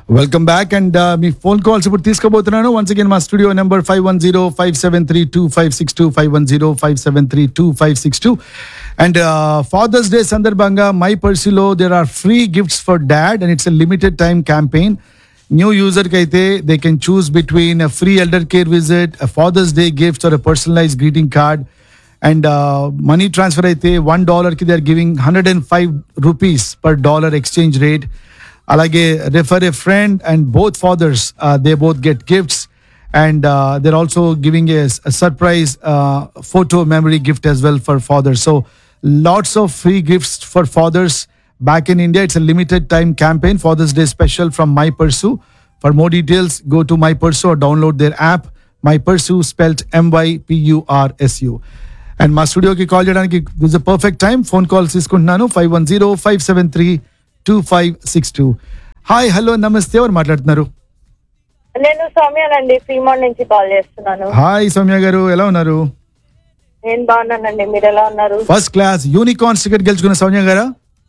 Welcome back and మీ phone calls ఇప్పుడు తీసుకోబోతున్నాను వన్స్ అగైన్ మా studio number five one zero five seven three two five six two five one zero five seven three two five six two and Father's Day సందర్భంగా my పర్సీలో there are free gifts for dad and it's a limited time campaign new యూజర్కి అయితే they can choose between free elder care visit Father's Day gifts are personalise greeting card and money transfer అయితే one డాలర్కి they are giving hundred and five rupees per dollar exchange rate అలాగే refer a friend and both fathers they both get gifts and they're also giving a surprise photo memory gift as well for fathers so lots of free gifts for fathers back in india it's a limited time campaign father's day special from my pursue for more details go to my pursue or download their app my pursue spelled m-y-p-u-r-s-u and మా స్టూడియోకి call చేయడానికి this a perfect time phone calls తీసుకుంటున్నాను five one zero five seven three two five six two hi hello నమస్తే ఎవరు మాట్లాడుతున్నారు నేను సౌమ్యనండి Fremont నుంచి కాల్ చేస్తున్నాను హాయ్ సౌమ్య గారు ఎలా ఉన్నారు నేను బాగున్నానండి మీరు ఎలా ఉన్నారు ఫస్ట్ క్లాస్ యూనికార్న్స్ టికెట్ గెలుచుకున్న సౌమ్య గారా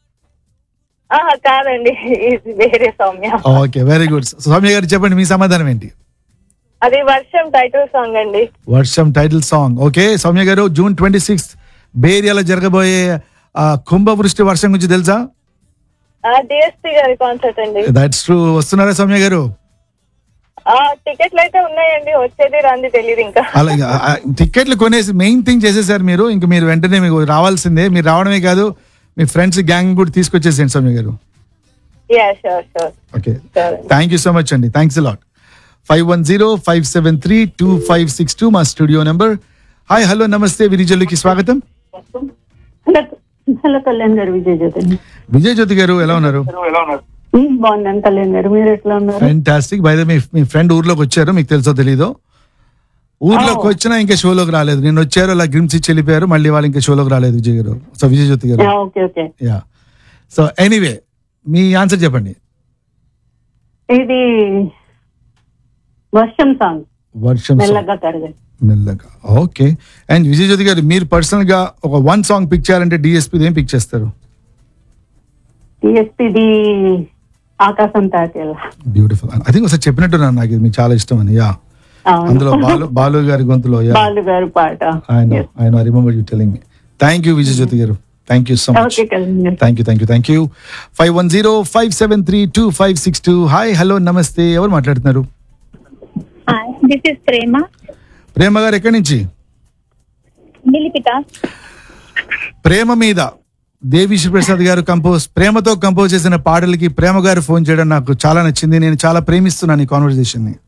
ఆహా, కాదండి ఇది వేరే Soumya okay very good Soumya గారు చెప్పండి మీ సమాధానం ఏంటి అది వర్షం టైటిల్ సాంగ్ అండి వర్షం టైటిల్ సాంగ్ ఓకే సౌమ్య గారు జూన్ ట్వంటీ సిక్స్త్ బేరియాలో జరగబోయే ఆ, కుంభవృష్టి వర్షం గురించి తెలుసా డిఎస్పీ గారి కాన్సర్ట్ అండి దట్స్ ట్రూ వస్తున్నారా సౌమ్య గారు ఆ టికెట్లు అయితే ఉన్నాయండి వచ్చేది రాంది తెలియదు ఇంకా అలాగే ఆ, ఆ, టికెట్లు కొనేసి మెయిన్ థింగ్ చేసేసారు మీరు ఇంక మీరు వెంటనే మీకు రావాల్సిందే మీరు రావడమే కాదు మీ ఫ్రెండ్స్ గ్యాంగ్ కూడా తీసుకొచ్చేసేయండి సౌమ్య గారు యా షూర్ షూర్ ఓకే సరే థ్యాంక్ యూ సో మచ్ అండి thanks lot five one zero five seven three two five six two మా స్టూడియో నెంబర్ హాయ్ హలో నమస్తే విరిజల్లుకి స్వాగతం హలో హలో కళ్యాణ్ గారు విజయ్ జ్యోతి విజయ్ జ్యోతి గారు ఎలా ఉన్నారు ఉమ్, బాగున్నాను కళ్యాణ్ గారు మీరు ఎట్లా ఉన్నారు ఫెంటాస్టిక్ బై మీ మీ ఫ్రెండ్ ఊర్లోకి వచ్చారు మీకు తెలుసో తెలీదో ఊర్లోకి వచ్చినా ఇంకా షోలోకి రాలేదు నేను వచ్చారు అలా గ్రిమ్స్ ఇచ్చి వెళ్ళిపోయారు మళ్ళీ వాళ్ళు ఇంకా షోలోకి రాలేదు విజయ్ గారు సో విజయ్ జ్యోతి గారు yeah, okay okay yeah so anyway మీ ఆన్సర్ చెప్పండి ఇది వర్షం సాంగ్ వర్షం song. మెల్లగా కరగదు మెల్లగా ఓకే అండ్ విజయ్ జ్యోతి గారు మీరు పర్సనల్ గా ఒక వన్ సాంగ్ పిక్ చేయాలంటే డిఎస్పీ ఏం పిక్ చేస్తారు టిఎస్పిది ఆకాశం తాకేలా బ్యూటిఫుల్ ఐ థింక్ ఒకసారి చెప్పినట్టున్నాను నాకు ఇది మీకు చాలా ఇష్టం అని యా అందులో బాలు బాలు గారి గొంతులో యా బాలు గారు పాట I know I know remember you telling me thank you Vijay Jyothi గారు thank you so much okay Kalyan గారు thank you thank you thank you five one zero five seven three two five six two hi hello నమస్తే ఎవరు మాట్లాడుతున్నారు this is ప్రేమ ప్రేమ గారు ఎక్కడి నుంచి నిలిపిత ప్రేమ మీద దేవిశ్రీ ప్రసాద్ గారు కంపోజ్ ప్రేమతో కంపోజ్ చేసిన పాటలకి ప్రేమ గారు ఫోన్ చేయడం నాకు చాలా నచ్చింది నేను చాలా ప్రేమిస్తున్నాను ఈ కాన్వర్సేషన్ ని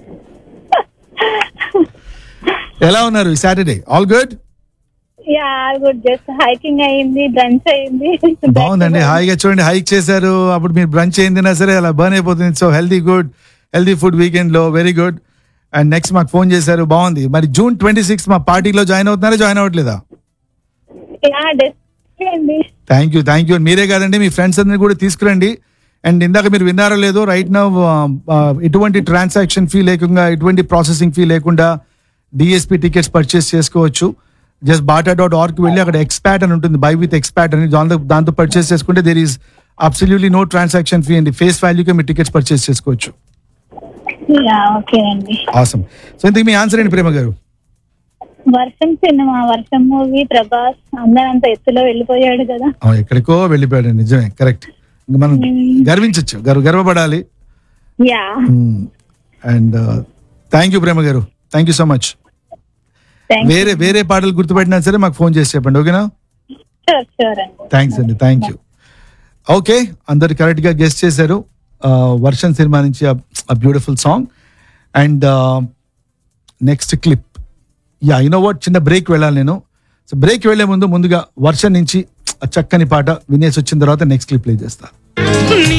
ఎలా ఉన్నారు ఈ Saturday all good yeah good just hiking అయింది బ్రంచ్ అయింది బాగుందండి హాయిగా చూడండి హైక్ చేశారు అప్పుడు మీరు బ్రంచ్ ఏందినా సరే అలా బర్న్ అయిపోతుంది so healthy good healthy food weekend లో వెరీ గుడ్ అండ్ నెక్స్ట్ మాకు ఫోన్ చేశారు బాగుంది మరి జూన్ ట్వంటీ సిక్స్ మా పార్టీలో జాయిన్ అవుతున్నారా జాయిన్ అవ్వట్లేదా యా డెస్టినీ అండి థ్యాంక్ యూ థ్యాంక్ యూ మీరే కాదండి మీ ఫ్రెండ్స్ అందరిని కూడా తీసుకురండి అండ్ ఇందాక మీరు విన్నారో లేదో రైట్ నా ఎటువంటి ట్రాన్సాక్షన్ ఫీ లేకుండా ఎటువంటి ప్రాసెసింగ్ ఫీ లేకుండా డిఎస్పి టికెట్స్ పర్చేస్ చేసుకోవచ్చు జస్ట్ బాటా డాట్ ఆర్కి వెళ్ళి అక్కడ ఎక్స్పాట్ అని ఉంటుంది బై విత్ ఎక్స్పాట్ అని దాంతో దాంతో పర్చేస్ చేసుకుంటే there is absolutely no transaction fee అండి ఫేస్ వాల్యూకే మీరు టికెట్స్ పర్చేస్ చేసుకోవచ్చు యా ఓకే అండి ఆసమ్ సో ఇంతకు మీ ఆన్సర్ ఏంటి ప్రేమ గారు వర్షం సినిమా వర్షం మూవీ ప్రభాస్ అందరంత ఎత్తులో వెళ్ళిపోయాడు కదా ఆ, ఎక్కడికో వెళ్ళిపోయాడు నిజమే కరెక్ట్ మనం గర్వించవచ్చు గర్వ గర్వపడాలి yeah and thank you Prema garu thank you so much thank వేరే వేరే పాటలు గుర్తుపెట్టినా సరే మాకు ఫోన్ చేసి చెప్పండి ఓకేనా షూర్ షూర్ అండి థ్యాంక్స్ అండి థ్యాంక్ యూ ఓకే అందరు కరెక్ట్ గా గెస్ట్ చేశారు ఆ, వర్షం సినిమా నుంచి ఆ beautiful song and next clip yeah you know what చిన్న బ్రేక్ వెళ్ళాలి నేను సో బ్రేక్ వెళ్లే ముందు ముందుగా వర్షం నుంచి ఆ చక్కని పాట వినేసి వచ్చిన తర్వాత నెక్స్ట్ క్లిప్ ప్లే చేస్తా